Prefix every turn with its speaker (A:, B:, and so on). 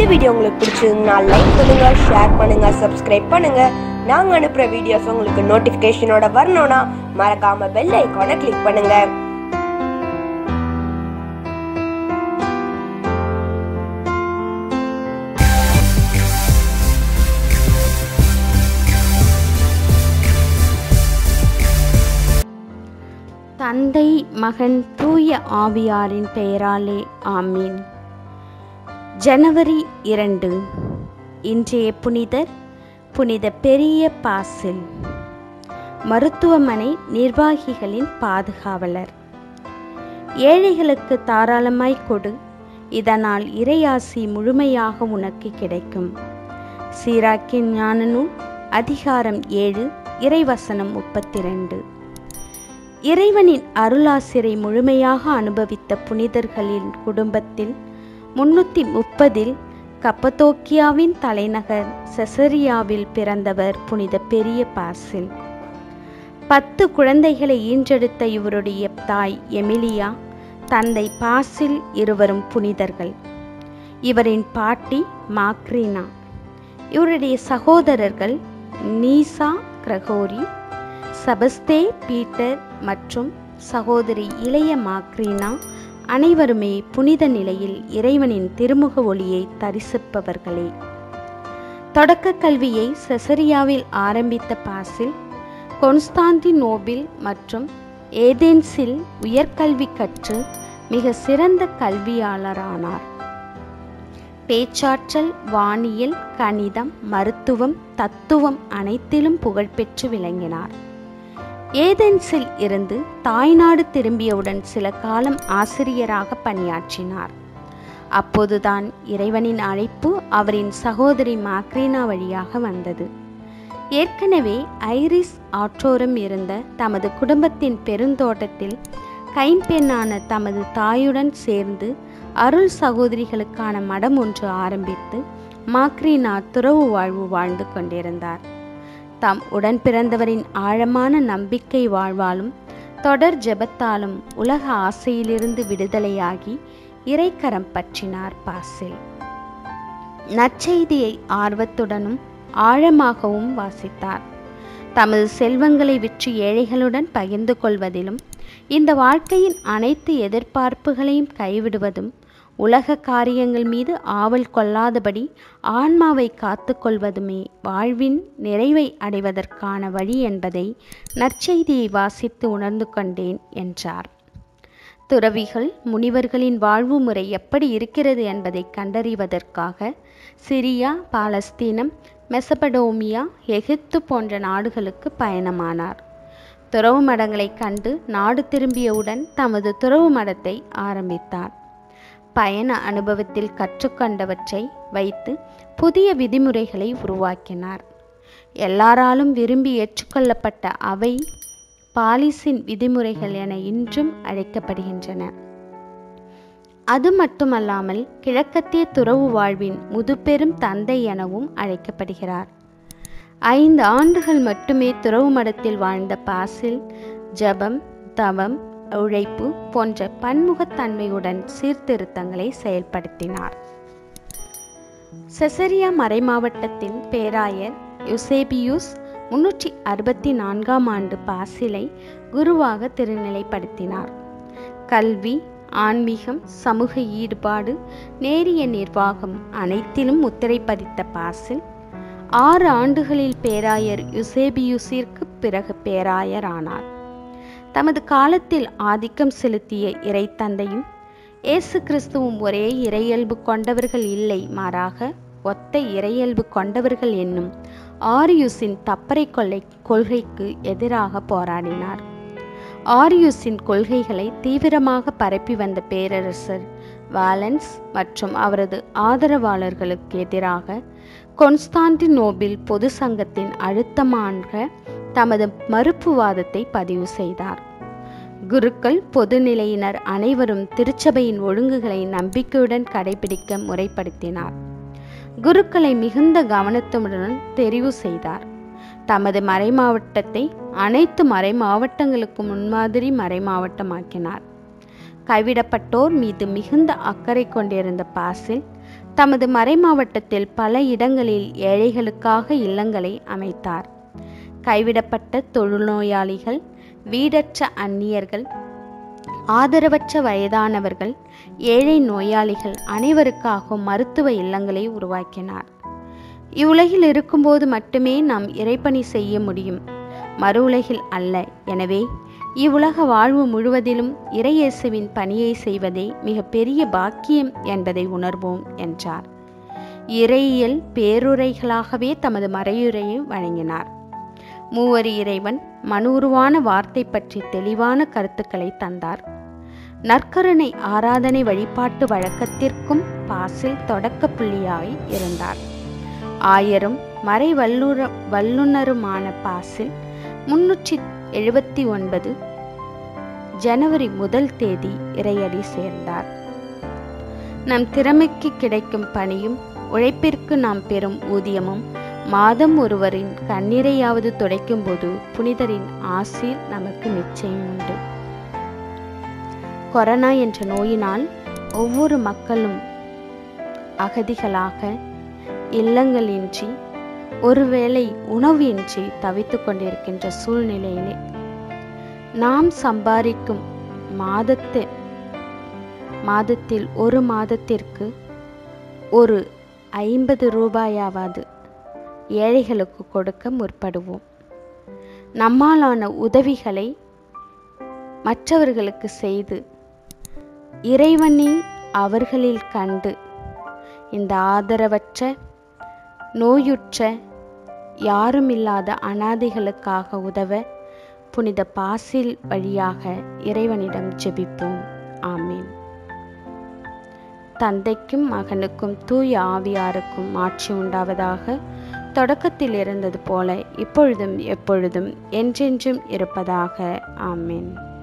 A: video உங்களுக்கு பிடிச்சிருந்தா like பண்ணுங்க ஷேர் பண்ணுங்க சப்ஸ்கிரைப் பண்ணுங்க நாங்க அனுப்புற வீடியோஸ் உங்களுக்கு நோட்டிபிகேஷனோட வரணும்னா மறக்காம பெல் ஐகானை கிளிக் பண்ணுங்க
B: தந்தை மகன் தூய ஆவியாரின் பெயராலே ஆமீன் ஜனவரி இரண்டு இன்றைய புனிதர் புனித பெரிய பாசில் மருத்துவமனை நிர்வாகிகளின் பாதுகாவலர் ஏழைகளுக்கு தாராளமாய் கொடு இதனால் இறையாசி முழுமையாக உனக்கு கிடைக்கும் சீராக்கின் ஞான நூல் அதிகாரம் ஏழு இறைவசனம் முப்பத்தி ரெண்டு இறைவனின் அருளாசிரை முழுமையாக அனுபவித்த புனிதர்களின் குடும்பத்தில் முன்னூற்றி முப்பதில் கப்பத்தோக்கியாவின் தலைநகர் செசரியாவில் பிறந்தவர் புனித பெரிய பாசில் பத்து குழந்தைகளை ஈன்றெடுத்த இவருடைய தாய் எமிலியா தந்தை பாசில் இருவரும் புனிதர்கள் இவரின் பாட்டி மாக்ரீனா இவருடைய சகோதரர்கள் நீசா கிரகோரி சபஸ்தே பீட்டர் மற்றும் சகோதரி இளைய மாக்ரீனா அனைவருமே புனித நிலையில் இறைவனின் திருமுக ஒளியை தரிசிப்பவர்களே தொடக்க கல்வியை செசரியாவில் ஆரம்பித்த பாசில் கொன்ஸ்டாந்தினோபில் மற்றும் ஏதென்ஸில் உயர்கல்வி கற்று மிக சிறந்த கல்வியாளரானார் பேச்சாற்றல் வானியல் கணிதம் மருத்துவம் தத்துவம் அனைத்திலும் புகழ்பெற்று விளங்கினார் ஏதென்ஸில் இருந்து தாய்நாடு திரும்பியவுடன் சில காலம் ஆசிரியராக பணியாற்றினார் அப்போதுதான் இறைவனின் அழைப்பு அவரின் சகோதரி மாக்ரீனா வழியாக வந்தது ஏற்கனவே ஐரிஸ் ஆற்றோரம் இருந்த தமது குடும்பத்தின் பெருந்தோட்டத்தில் கைம்பெண்ணான தமது தாயுடன் சேர்ந்து அருள் சகோதரிகளுக்கான மடம் ஒன்று ஆரம்பித்து மாக்ரீனா துறவு வாழ்வு வாழ்ந்து கொண்டிருந்தார் தாம் உடன் பிறந்தவரின் ஆழமான நம்பிக்கை வாழ்வாலும் தொடர் ஜெபத்தாலும் உலக ஆசையிலிருந்து விடுதலையாகி இறைக்கரம் பற்றினார் பாசில் நற்செய்தியை ஆர்வத்துடனும் ஆழமாகவும் வாசித்தார் தமது செல்வங்களை விற்று ஏழைகளுடன் பகிர்ந்து கொள்வதிலும் இந்த வாழ்க்கையின் அனைத்து எதிர்பார்ப்புகளையும் கைவிடுவதும் உலக காரியங்கள் மீது ஆவல் கொள்ளாதபடி ஆன்மாவை காத்து கொள்வதுமே வாழ்வின் நிறைவை அடைவதற்கான வழி என்பதை நற்செய்தியை வாசித்து உணர்ந்து கொண்டேன் என்றார் துறவிகள் முனிவர்களின் வாழ்வு முறை எப்படி இருக்கிறது என்பதை கண்டறிவதற்காக சிரியா பாலஸ்தீனம் மெசபடோமியா எகிப்து போன்ற நாடுகளுக்கு பயணமானார் துறவு மடங்களை கண்டு நாடு திரும்பியவுடன் தமது துறவு மடத்தை ஆரம்பித்தார் பயண அனுபவத்தில் கற்றுக்கொண்டவற்றை வைத்து புதிய விதிமுறைகளை உருவாக்கினார் எல்லாராலும் விரும்பி ஏற்றுக்கொள்ளப்பட்ட அவை பாலிசின் விதிமுறைகள் என இன்றும் அழைக்கப்படுகின்றன அது மட்டுமல்லாமல் கிழக்கத்திய துறவு வாழ்வின் முதுபெரும் தந்தை எனவும் அழைக்கப்படுகிறார் ஐந்து ஆண்டுகள் மட்டுமே துறவு மடத்தில் வாழ்ந்த பாசில் ஜபம் தவம் உழைப்பு போன்ற பன்முகத்தன்மையுடன் சீர்திருத்தங்களை செயல்படுத்தினார் செசரியா மறைமாவட்டத்தின் பேராயர் யுசேபியூஸ் முன்னூற்றி அறுபத்தி நான்காம் ஆண்டு பாசிலை குருவாக திருநிலைப்படுத்தினார் கல்வி ஆன்மீகம் சமூக ஈடுபாடு நேரிய நிர்வாகம் அனைத்திலும் முத்திரை பதித்த பாசில் ஆறு ஆண்டுகளில் பேராயர் யுசேபியூஸிற்கு பிறகு பேராயர் ஆனார் தமது காலத்தில் ஆதிக்கம் செலுத்திய இறைத்தந்தையும் இயேசு கிறிஸ்துவும் ஒரே இறையல்பு கொண்டவர்கள் இல்லை மாறாக ஒத்த இறையல்பு கொண்டவர்கள் என்னும் ஆரியுஸின் தப்பறை கொள்ளை கொள்கைக்கு எதிராக போராடினார் ஆரியுஸின் கொள்கைகளை தீவிரமாக பரப்பி வந்த பேரரசர் வாலன்ஸ் மற்றும் அவரது ஆதரவாளர்களுக்கு எதிராக கொன்ஸ்டாண்டினோபில் பொது சங்கத்தின் அழுத்தமாக தமது மறுப்புவாதத்தை பதிவு செய்தார் குருக்கள் பொதுநிலையினர் அனைவரும் திருச்சபையின் ஒழுங்குகளை நம்பிக்கையுடன் கடைபிடிக்க முறைப்படுத்தினார் குருக்களை மிகுந்த கவனத்துடன் தெரிவு செய்தார் தமது மறைமாவட்டத்தை அனைத்து மறைமாவட்டங்களுக்கு முன்மாதிரி மறைமாவட்டமாக்கினார் கைவிடப்பட்டோர் மீது மிகுந்த அக்கறை கொண்டிருந்த பாசில் தமது மறைமாவட்டத்தில் பல இடங்களில் ஏழைகளுக்காக இல்லங்களை அமைத்தார் கைவிடப்பட்ட தொழுநோயாளிகள் வீடற்ற அந்நியர்கள் ஆதரவற்ற வயதானவர்கள் ஏழை நோயாளிகள் அனைவருக்காகவும் மருத்துவ இல்லங்களை உருவாக்கினார் இவ்வுலகில் இருக்கும்போது மட்டுமே நாம் இறைப்பணி செய்ய முடியும் மறு உலகில் அல்ல எனவே இவ்வுலக வாழ்வு முழுவதிலும் இறையேசுவின் பணியை செய்வதே மிக பெரிய பாக்கியம் என்பதை உணர்வோம் என்றார் இறையியல் பேருரைகளாகவே தமது மறையுரையை வழங்கினார் மூவரி இறைவன் மனுருவான வார்த்தை பற்றி தெளிவான கருத்துக்களை தந்தார் நற்கருணை ஆராதனை வழிபாட்டு வழக்கத்திற்கும் பாசில் தொடக்க புள்ளியாய் இருந்தார் ஆயரும் மறை வல்லுற வல்லுனருமான பாசில் முன்னூற்றி எழுபத்தி ஒன்பது ஜனவரி முதல் தேதி இறையடி சேர்ந்தார் நம் திறமைக்கு கிடைக்கும் பணியும் உழைப்பிற்கு நாம் பெறும் ஊதியமும் மாதம் ஒருவரின் கண்ணீரையாவது துடைக்கும் போது புனிதரின் ஆசீர் நமக்கு நிச்சயம் உண்டு கொரோனா என்ற நோயினால் ஒவ்வொரு மக்களும் அகதிகளாக இல்லங்களின்றி ஒருவேளை உணவின்றி தவித்து கொண்டிருக்கின்ற சூழ்நிலையிலே நாம் சம்பாதிக்கும் மாதத்து மாதத்தில் ஒரு மாதத்திற்கு ஒரு ஐம்பது ரூபாயாவது ஏழைகளுக்கு கொடுக்க முற்படுவோம் நம்மாலான உதவிகளை மற்றவர்களுக்கு செய்து இறைவனை அவர்களில் கண்டு இந்த ஆதரவற்ற நோயுற்ற யாருமில்லாத அனாதைகளுக்காக உதவ புனித பாசில் வழியாக இறைவனிடம் ஜெபிப்போம் ஆமீன் தந்தைக்கும் மகனுக்கும் தூய ஆவியாருக்கும் ஆட்சி உண்டாவதாக தொடக்கத்தில் இருந்தது போல இப்பொழுதும் எப்பொழுதும் என்றென்றும் இருப்பதாக ஆமீன்